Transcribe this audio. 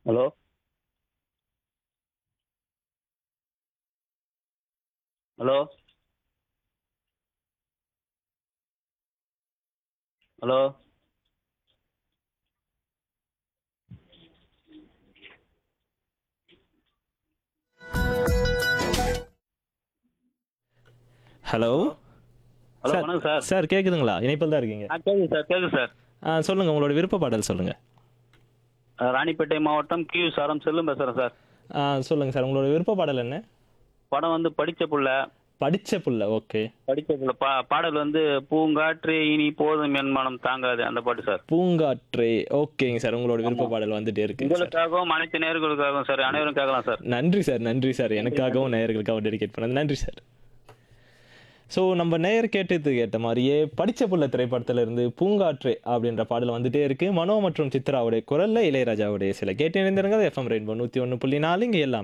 hello hello hello hello hello sir வணக்கம் sir sir கேட்குதுங்களா இணைப்பில் தான் இருக்கீங்க ஆ கேட்குது சார் கேட்குது சார் ஆ சொல்லுங்கள் உங்களோட விருப்ப பாடல் சொல்லுங்கள் அஹ், ராணிப்பேட்டை மாவட்டம் கியூ சாரம் செல்லும் பேசுகிறேன் சார் ஆ சொல்லுங்கள் சார் உங்களோட விருப்ப பாடல் என்ன படம் வந்து படிச்ச புள்ள படிச்ச புள்ள ஓகே படிச்ச புள்ள பா பாடல் வந்து பூங்காற்று இனி போதும் என் மனம் தாங்காது அந்த பாட்டு சார் பூங்காற்றே ஓகேங்க சார் உங்களோட விருப்ப பாடல் வந்துட்டே இருக்கு சார் உங்களுக்காகவும் அனைத்து நேர்களுக்காகவும் சார் அனைவரும் கேட்கலாம் சார் நன்றி சார் நன்றி சார் எனக்காகவும் நேயர்களுக்காகவும் டெடிகேட் பண்ணது நன்றி சார் ஸோ நம்ம நேயர் கேட்டது கேட்ட மாதிரியே படிச்ச புள்ள திரைப்படத்துல இருந்து பூங்காற்று அப்படின்ற பாடல் வந்துட்டே இருக்கு மனோ மற்றும் சித்ராவுடைய குரல்ல இளையராஜாவுடைய சில கேட்டு இணைந்திருங்க எஃப்எம் ரெயின்போ நூற்றி ஒன்று புள்ளி நாலு இங்கே எல்லாம்